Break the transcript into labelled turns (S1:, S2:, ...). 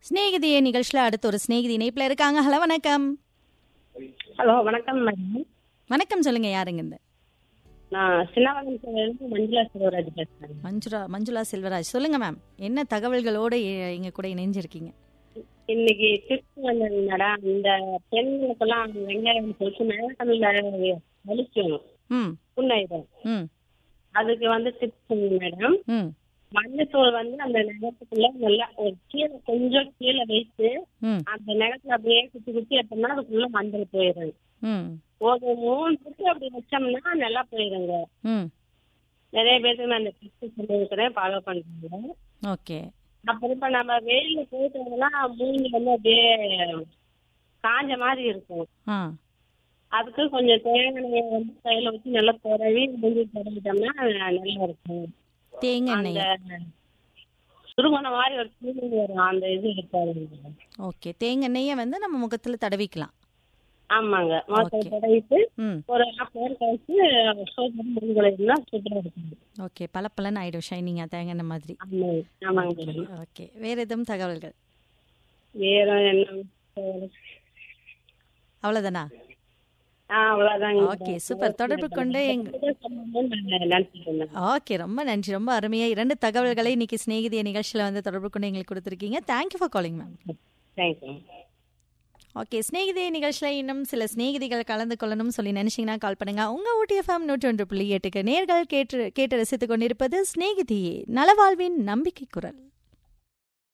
S1: ஸ்நேகிதியே நிகழ்ச்சியில் அடுத்து ஒரு ஸ்நேகிதி இணைப்பில் இருக்காங்க ஹலோ வணக்கம்
S2: ஹலோ வணக்கம் மேடம்
S1: வணக்கம் சொல்லுங்க யாருங்க இந்த
S2: நான் சின்னவகம்லேருந்து மஞ்சுளா செல்வராஜ் பேசுறேன்
S1: மஞ்சுளா மஞ்சுளா செல்வராஜ் சொல்லுங்க மேம் என்ன தகவல்களோட எ- எங்க கூட இணைஞ்சிருக்கீங்க
S2: இன்னைக்கு டிப்ஸ் வந்தது மேடம் இந்த பெண்களுக்கெல்லாம் வெங்காயம் போட்டு மேகமில்ல வலிக்கும்
S1: ம்
S2: புண்ணாயிடும்
S1: ம்
S2: அதுக்கு வந்து டிப்ஸ் மேடம்
S1: ம்
S2: மஞ்சத்தூள் வந்து அந்த நகத்துக்குள்ள நல்லா ஒரு கீழே கொஞ்சம் கீழே வைத்து
S1: ம்
S2: அந்த நகத்துல அப்படியே குத்தி குத்தி எடுத்தோம்னா அதுக்குள்ள மஞ்சள் போயிடும்
S1: ம்
S2: ஒரு மூணு சுத்து அப்படி வச்சோம்னா நல்லா போயிருங்க
S1: ம்
S2: நிறைய பேருக்கு நான் அந்த டிப்ஸ் சொல்லியிருக்கிறேன் ஃபாலோ பண்றாங்க
S1: ஓகே
S2: அப்புறம் இப்ப நம்ம வெயில்ல போயிட்டோம்னா மூஞ்சி வந்து அப்படியே காஞ்ச மாதிரி இருக்கும்
S1: ஆ
S2: அதுக்கு கொஞ்சம் தேங்காய் எண்ணெயை வந்து கையில வச்சு நல்லா துறவி மூஞ்சி தொடங்கிட்டோம்னா நல்லா இருக்கும்
S1: தேங்காய்
S2: அந்த
S1: எண்ணெய்
S2: சுருமண மாதிரி ஒரு ஃபீலிங் வரும் அந்த இது இருக்காது
S1: ஓகே தேங்காய் எண்ணெயை வந்து நம்ம முகத்துல தடவிக்கலாம்
S2: ஆமாங்க மொத்தம்
S1: Okay.
S2: தடவிட்டு
S1: ம்
S2: ஒரு ஹாஃப் ஹவர் கழிச்சு சோப்பு மூஞ்சி கழுவினா சூப்பரா இருக்கும்
S1: ஓகே பல பலன் ஆயிடும் ஷைனிங்கா தேங்காய் எண்ணெய் மாதிரி
S2: ஆமாங்க ஆமாங்க மேடம்
S1: ஓகே வேற எதுவும் தகவல்கள்
S2: வேற என்ன
S1: அவ்வளவுதானா
S2: ஆ அவ்வளவுதாங்க
S1: ஓகே சூப்பர் தொடர்பு கொண்டு எங்க
S2: நினைச்சிட்டு இருந்தேன்
S1: ஓகே ரொம்ப நன்றி ரொம்ப அருமையா இரண்டு தகவல்களை இன்னைக்கு சிநேகிதிய நிகழ்ச்சியில வந்து தொடர்பு கொண்டு எங்களுக்கு கொடுத்துருக்கீங்க thank you for calling ma'am
S2: thank you
S1: okay ஸ்நேகிதிய நிகழ்ச்சியில் இன்னும் சில ஸ்நேகிதிகள் கலந்து கொள்ளணும் சொல்லி நினைச்சீங்கன்னா கால் பண்ணுங்க உங்க ஊட்டிஎஃப்எம் நூற்றி ஒன்று புள்ளி எட்டுக்கு நேர்கள் கேட்டு கேட்டு ரசித்துக் கொண்டிருப்பது ஸ்நேகிதியே நலவாழ்வின் நம்பிக்கை குரல்